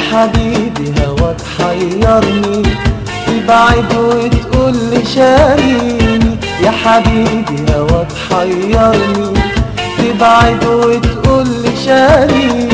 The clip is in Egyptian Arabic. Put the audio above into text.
حبيبي هواك حيرني تبعد وتقول لي شاريني يا حبيبي هواك حيرني تبعد وتقول لي شاريني